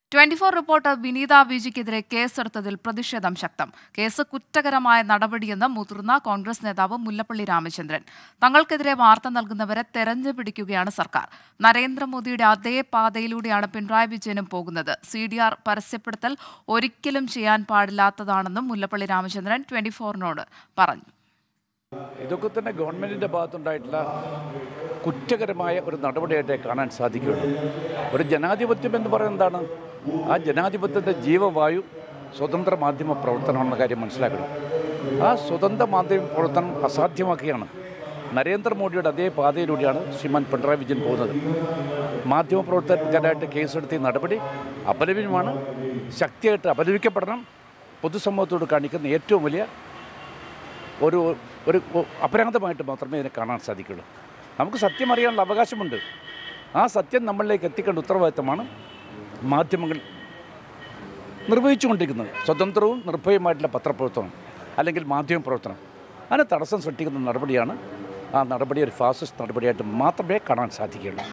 twenty four reporter Vineetha വിജിക്കെതിരെ കേസെടുത്തതിൽ പ്രതിഷേധം ശക്തം കേസ് കുറ്റകരമായ നടപടിയെന്ന് മുതിർന്ന കോൺഗ്രസ് നേതാവ് മുല്ലപ്പള്ളി രാമചന്ദ്രൻ തങ്ങൾക്കെതിരെ വാർത്ത നൽകുന്നവരെ തെരഞ്ഞു പിടിക്കുകയാണ് സർക്കാർ നരേന്ദ്രമോദിയുടെ അതേ പാതയിലൂടെയാണ് പിണറായി വിജയനും പോകുന്നത് സി ഡി ആർ പരസ്യപ്പെടുത്തൽ ഒരിക്കലും ചെയ്യാൻ പാടില്ലാത്തതാണെന്നും മുല്ലപ്പള്ളി രാമചന്ദ്രൻ ട്വന്റി ഫോറിനോട് പറഞ്ഞു ഇതൊക്കെ തന്നെ ഗവൺമെൻറ്റിൻ്റെ ഭാഗത്തുണ്ടായിട്ടുള്ള കുറ്റകരമായ ഒരു നടപടിയായിട്ടേ കാണാൻ സാധിക്കുകയുള്ളൂ ഒരു ജനാധിപത്യം എന്ന് പറയുന്നത് എന്താണ് ആ ജനാധിപത്യത്തിൻ്റെ ജീവവായു സ്വതന്ത്ര മാധ്യമ പ്രവർത്തനമാണെന്ന കാര്യം മനസ്സിലാക്കണം ആ സ്വതന്ത്ര മാധ്യമ പ്രവർത്തനം അസാധ്യമാക്കുകയാണ് നരേന്ദ്രമോദിയുടെ അതേ പാതയിലൂടെയാണ് ശ്രീമാൻ പിണറായി വിജയൻ പോകുന്നത് മാധ്യമപ്രവർത്തകരായിട്ട് കേസെടുത്ത ഈ നടപടി അപലപനീയമാണ് ശക്തിയായിട്ട് അപലപിക്കപ്പെടണം പൊതുസമൂഹത്തോട് കാണിക്കുന്ന ഏറ്റവും വലിയ ഒരു ഒരു അപരാധമായിട്ട് മാത്രമേ ഇതിനെ കാണാൻ സാധിക്കുള്ളൂ നമുക്ക് സത്യം അറിയാനുള്ള അവകാശമുണ്ട് ആ സത്യം നമ്മളിലേക്ക് എത്തിക്കേണ്ട ഉത്തരവാദിത്തമാണ് മാധ്യമങ്ങൾ നിർവഹിച്ചുകൊണ്ടിരിക്കുന്നത് സ്വതന്ത്രവും നിർഭയമായിട്ടുള്ള പത്രപ്രവർത്തനം അല്ലെങ്കിൽ മാധ്യമ പ്രവർത്തനം അതിന് തടസ്സം സൃഷ്ടിക്കുന്ന നടപടിയാണ് ആ നടപടി ഒരു ഫാസിസ്റ്റ് നടപടിയായിട്ട് മാത്രമേ കാണാൻ സാധിക്കുകയുള്ളൂ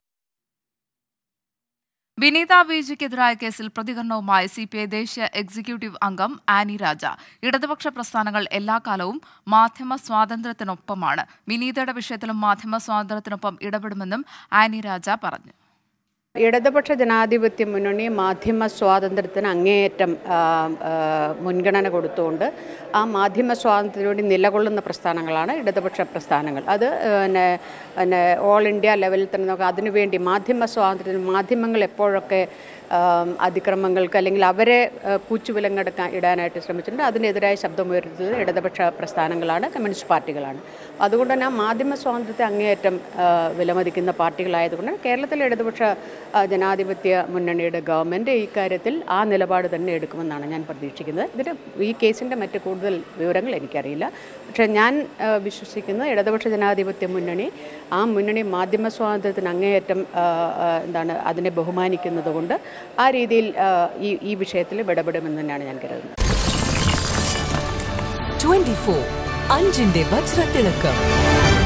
വിനീത വിജിക്കെതിരായ കേസിൽ പ്രതികരണവുമായി സി പി ഐ ദേശീയ എക്സിക്യൂട്ടീവ് അംഗം ആനി രാജ ഇടതുപക്ഷ പ്രസ്ഥാനങ്ങൾ എല്ലാ കാലവും മാധ്യമ സ്വാതന്ത്ര്യത്തിനൊപ്പമാണ് വിനീതയുടെ വിഷയത്തിലും മാധ്യമ സ്വാതന്ത്ര്യത്തിനൊപ്പം ഇടപെടുമെന്നും ആനി രാജ പറഞ്ഞു ഇടതുപക്ഷ ജനാധിപത്യ മുന്നണി മാധ്യമ സ്വാതന്ത്ര്യത്തിന് അങ്ങേയറ്റം ആ, ആ, മുൻഗണന കൊടുത്തുകൊണ്ട് ആ മാധ്യമ സ്വാതന്ത്ര്യത്തിന് വേണ്ടി നിലകൊള്ളുന്ന പ്രസ്ഥാനങ്ങളാണ് ഇടതുപക്ഷ പ്രസ്ഥാനങ്ങൾ അത് പിന്നെ പിന്നെ ഓൾ ഇന്ത്യ ലെവലിൽ തന്നെ നമുക്ക് അതിനുവേണ്ടി മാധ്യമ സ്വാതന്ത്ര്യത്തിന് മാധ്യമങ്ങൾ എപ്പോഴൊക്കെ ആ, അതിക്രമങ്ങൾക്ക് അല്ലെങ്കിൽ അവരെ ആ, കൂച്ചുവിലങ്ങെടുക്കാൻ ഇടാനായിട്ട് ശ്രമിച്ചിട്ടുണ്ട് അതിനെതിരായ ശബ്ദമുയർത്തുന്നത് ഇടതുപക്ഷ പ്രസ്ഥാനങ്ങളാണ് കമ്മ്യൂണിസ്റ്റ് പാർട്ടികളാണ് അതുകൊണ്ട് തന്നെ ആ മാധ്യമ സ്വാതന്ത്ര്യത്തെ അങ്ങേയറ്റം ആ, വിലമതിക്കുന്ന പാർട്ടികളായതുകൊണ്ട് കേരളത്തിലെ ഇടതുപക്ഷ ആ, ജനാധിപത്യ മുന്നണിയുടെ ഗവൺമെൻറ് ഈ കാര്യത്തിൽ ആ നിലപാട് തന്നെ എടുക്കുമെന്നാണ് ഞാൻ പ്രതീക്ഷിക്കുന്നത് ഇതിന് ഈ കേസിൻ്റെ മറ്റ് കൂടുതൽ വിവരങ്ങൾ എനിക്കറിയില്ല പക്ഷേ ഞാൻ ആ, വിശ്വസിക്കുന്നത് ഇടതുപക്ഷ ജനാധിപത്യ മുന്നണി ആ മുന്നണി മാധ്യമ സ്വാതന്ത്ര്യത്തിന് അങ്ങേയറ്റം ആ, ആ, എന്താണ് അതിനെ ബഹുമാനിക്കുന്നത് കൊണ്ട് ആ രീതിയിൽ ആ, ഈ ഈ വിഷയത്തിൽ ഇടപെടുമെന്ന് തന്നെയാണ് ഞാൻ കരുതുന്നത് ട്വന്റി ഫോർ അഞ്ചിന്റെ വജ്രത്തിളക്കം